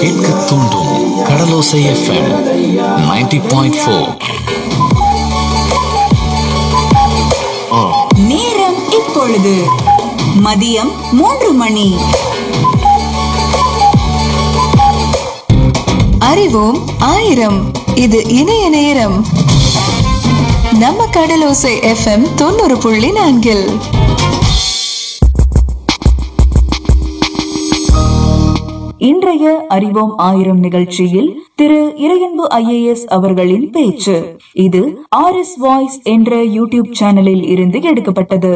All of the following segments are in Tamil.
கேட்க தூண்டும் கடலோசை எஃப்எம் 90.4 பாயிண்ட் ஃபோர் நேரம் இப்பொழுது மதியம் மூன்று மணி அறிவோம் ஆயிரம் இது இணைய நேரம் நம்ம கடலோசை எஃப்எம் தொண்ணூறு புள்ளி நான்கில் இன்றைய அறிவோம் ஆயிரம் நிகழ்ச்சியில் திரு இறையன்பு ஐஏஎஸ் அவர்களின் பேச்சு இது ஆர் எஸ் வாய்ஸ் என்ற யூடியூப் சேனலில் இருந்து எடுக்கப்பட்டது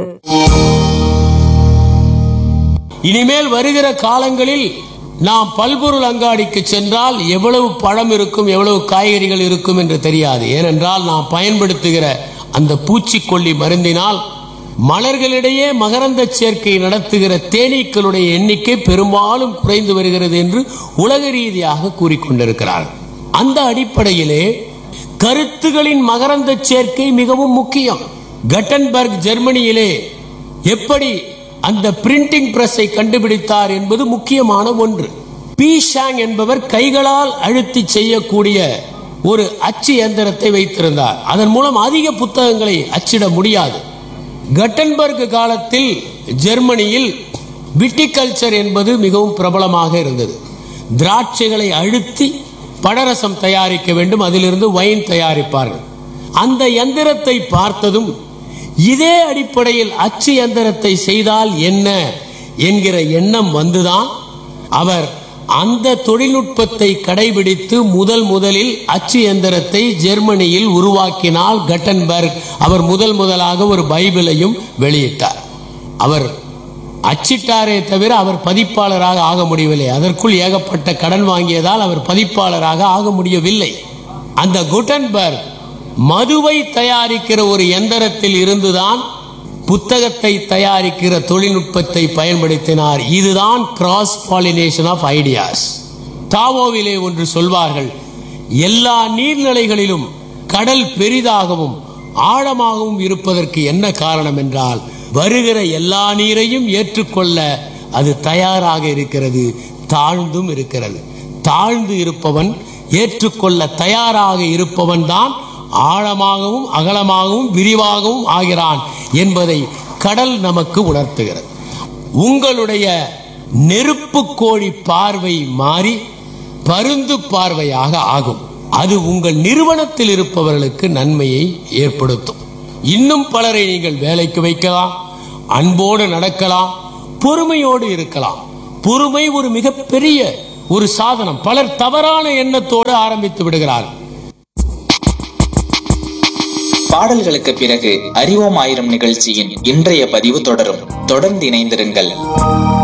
இனிமேல் வருகிற காலங்களில் நாம் பல்பொருள் அங்காடிக்கு சென்றால் எவ்வளவு பழம் இருக்கும் எவ்வளவு காய்கறிகள் இருக்கும் என்று தெரியாது ஏனென்றால் நாம் பயன்படுத்துகிற அந்த பூச்சிக்கொல்லி மருந்தினால் மலர்களிடையே மகரந்த சேர்க்கை நடத்துகிற தேனீக்களுடைய எண்ணிக்கை பெரும்பாலும் குறைந்து வருகிறது என்று உலக ரீதியாக கூறிக்கொண்டிருக்கிறார்கள் அந்த அடிப்படையிலே கருத்துகளின் மகரந்த சேர்க்கை மிகவும் முக்கியம் கட்டன்பர்க் ஜெர்மனியிலே எப்படி அந்த பிரிண்டிங் பிரஸை கண்டுபிடித்தார் என்பது முக்கியமான ஒன்று பி ஷாங் என்பவர் கைகளால் அழுத்தி செய்யக்கூடிய ஒரு அச்சு இயந்திரத்தை வைத்திருந்தார் அதன் மூலம் அதிக புத்தகங்களை அச்சிட முடியாது கட்டன்பர்க் காலத்தில் ஜெர்மனியில் விட்டிகல்ச்சர் என்பது மிகவும் பிரபலமாக இருந்தது திராட்சைகளை அழுத்தி பழரசம் தயாரிக்க வேண்டும் அதிலிருந்து வைன் தயாரிப்பார்கள் அந்த எந்திரத்தை பார்த்ததும் இதே அடிப்படையில் அச்சு எந்திரத்தை செய்தால் என்ன என்கிற எண்ணம் வந்துதான் அவர் அந்த தொழில்நுட்பத்தை கடைபிடித்து முதல் முதலில் அச்சு எந்திரத்தை ஜெர்மனியில் உருவாக்கினால் கட்டன்பர்க் அவர் முதல் முதலாக ஒரு பைபிளையும் வெளியிட்டார் அவர் அச்சிட்டாரே தவிர அவர் பதிப்பாளராக ஆக முடியவில்லை அதற்குள் ஏகப்பட்ட கடன் வாங்கியதால் அவர் பதிப்பாளராக ஆக முடியவில்லை அந்த குட்டன்பர்க் மதுவை தயாரிக்கிற ஒரு எந்திரத்தில் இருந்துதான் புத்தகத்தை தயாரிக்கிற தொழில்நுட்பத்தை பயன்படுத்தினார் இதுதான் கிராஸ் பாலினேஷன் ஆஃப் ஐடியாஸ் தாவோவிலே ஒன்று சொல்வார்கள் எல்லா நீர்நிலைகளிலும் கடல் பெரிதாகவும் ஆழமாகவும் இருப்பதற்கு என்ன காரணம் என்றால் வருகிற எல்லா நீரையும் ஏற்றுக்கொள்ள அது தயாராக இருக்கிறது தாழ்ந்தும் இருக்கிறது தாழ்ந்து இருப்பவன் ஏற்றுக்கொள்ள தயாராக இருப்பவன் தான் ஆழமாகவும் அகலமாகவும் விரிவாகவும் ஆகிறான் என்பதை கடல் நமக்கு உணர்த்துகிறது உங்களுடைய நெருப்பு கோழி பார்வை மாறி பருந்து பார்வையாக ஆகும் அது உங்கள் நிறுவனத்தில் இருப்பவர்களுக்கு நன்மையை ஏற்படுத்தும் இன்னும் பலரை நீங்கள் வேலைக்கு வைக்கலாம் அன்போடு நடக்கலாம் பொறுமையோடு இருக்கலாம் பொறுமை ஒரு மிகப்பெரிய ஒரு சாதனம் பலர் தவறான எண்ணத்தோடு ஆரம்பித்து விடுகிறார்கள் பாடல்களுக்கு பிறகு அறிவோம் ஆயிரம் நிகழ்ச்சியின் இன்றைய பதிவு தொடரும் தொடர்ந்து இணைந்திருங்கள்